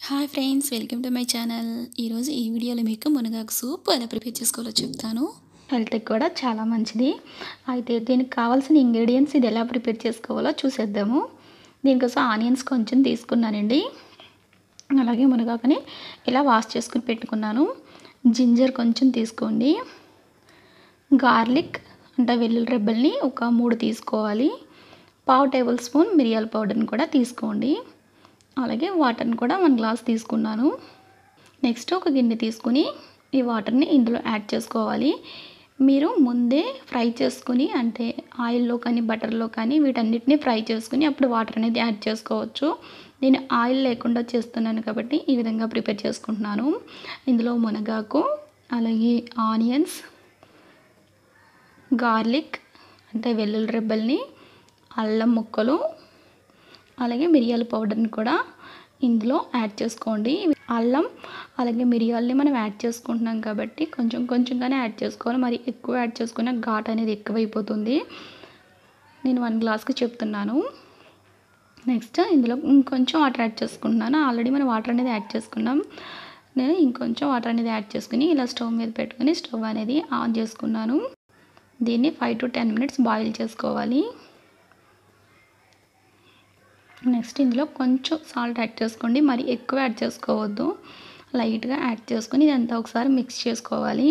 hi friends welcome to my channel ఈరోజు ఈ వీడియోలో మీకు మునగాకు సూప్ ఎలా ప్రిపేర్ చేసుకోవాలో చెప్తాను హెల్త్కి కూడా చాలా మంచిది అయితే దీనికి కావాల్సిన ఇంగ్రీడియంట్స్ ఇది ఎలా ప్రిపేర్ చేసుకోవాలో చూసేద్దాము దీనికోసం ఆనియన్స్ కొంచెం తీసుకున్నానండి అలాగే మునగాకుని ఇలా వాష్ చేసుకుని పెట్టుకున్నాను జింజర్ కొంచెం తీసుకోండి గార్లిక్ అంటే వెల్లుల్లి రెబ్బల్ని ఒక మూడు తీసుకోవాలి పావు టేబుల్ స్పూన్ మిరియాల పౌడర్ని కూడా తీసుకోండి అలాగే వాటర్ని కూడా వన్ గ్లాస్ తీసుకున్నాను నెక్స్ట్ ఒక గిన్నె తీసుకుని ఈ వాటర్ని ఇందులో యాడ్ చేసుకోవాలి మీరు ముందే ఫ్రై చేసుకుని అంటే ఆయిల్లో కానీ బటర్లో కానీ వీటన్నిటిని ఫ్రై చేసుకుని అప్పుడు వాటర్ అనేది యాడ్ చేసుకోవచ్చు నేను ఆయిల్ లేకుండా చేస్తున్నాను కాబట్టి ఈ విధంగా ప్రిపేర్ చేసుకుంటున్నాను ఇందులో మునగాకు అలాగే ఆనియన్స్ గార్లిక్ అంటే వెల్లుల్లి రెబ్బల్ని అల్లం ముక్కలు అలాగే మిరియాల పౌడర్ని కూడా ఇందులో యాడ్ చేసుకోండి అల్లం అలాగే మిరియాలని మనం యాడ్ చేసుకుంటున్నాం కాబట్టి కొంచెం కొంచెంగానే యాడ్ చేసుకోవాలి మరి ఎక్కువ యాడ్ చేసుకున్న ఘాట్ అనేది ఎక్కువైపోతుంది నేను వన్ గ్లాస్కి చెప్తున్నాను నెక్స్ట్ ఇందులో ఇంకొంచెం వాటర్ యాడ్ చేసుకుంటున్నాను ఆల్రెడీ మనం వాటర్ అనేది యాడ్ చేసుకున్నాం నేను ఇంకొంచెం వాటర్ అనేది యాడ్ చేసుకుని ఇలా స్టవ్ మీద పెట్టుకుని స్టవ్ అనేది ఆన్ చేసుకున్నాను దీన్ని five to ten minutes boil చేసుకోవాలి నెక్స్ట్ ఇందులో కొంచెం సాల్ట్ యాడ్ చేసుకోండి మరి ఎక్కువ యాడ్ చేసుకోవద్దు లైట్గా యాడ్ చేసుకొని ఇదంతా ఒకసారి మిక్స్ చేసుకోవాలి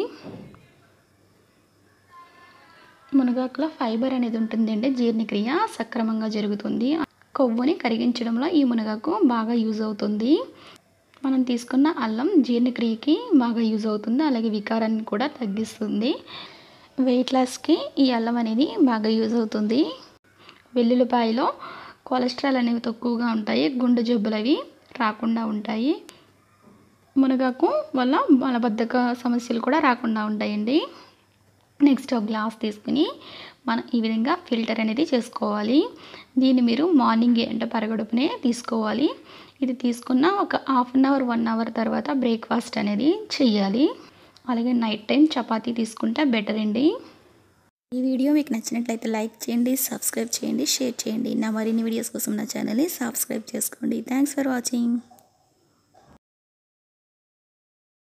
మునగాకులో ఫైబర్ అనేది ఉంటుందండి జీర్ణక్రియ సక్రమంగా జరుగుతుంది కొవ్వుని కరిగించడంలో ఈ మునగాకు బాగా యూజ్ అవుతుంది మనం తీసుకున్న అల్లం జీర్ణక్రియకి బాగా యూజ్ అవుతుంది అలాగే వికారాన్ని కూడా తగ్గిస్తుంది వెయిట్ లాస్కి ఈ అల్లం అనేది బాగా యూజ్ అవుతుంది వెల్లుల్లిపాయలో కొలెస్ట్రాల్ అనేవి తక్కువగా ఉంటాయి గుండె జబ్బులు అవి రాకుండా ఉంటాయి మునగాకు వల్ల మలబద్ధక సమస్యలు కూడా రాకుండా ఉంటాయండి నెక్స్ట్ ఒక గ్లాస్ తీసుకుని మనం ఈ విధంగా ఫిల్టర్ అనేది చేసుకోవాలి దీన్ని మీరు మార్నింగ్ అంటే పరగడుపునే తీసుకోవాలి ఇది తీసుకున్న ఒక half an hour one hour తర్వాత బ్రేక్ఫాస్ట్ అనేది చెయ్యాలి అలాగే నైట్ టైం చపాతీ తీసుకుంటే బెటర్ అండి ఈ వీడియో మీకు నచ్చినట్లయితే లైక్ చేయండి సబ్స్క్రైబ్ చేయండి షేర్ చేయండి నా మరిన్ని వీడియోస్ కోసం నా ఛానల్ని సబ్స్క్రైబ్ చేసుకోండి థ్యాంక్స్ ఫర్ వాచింగ్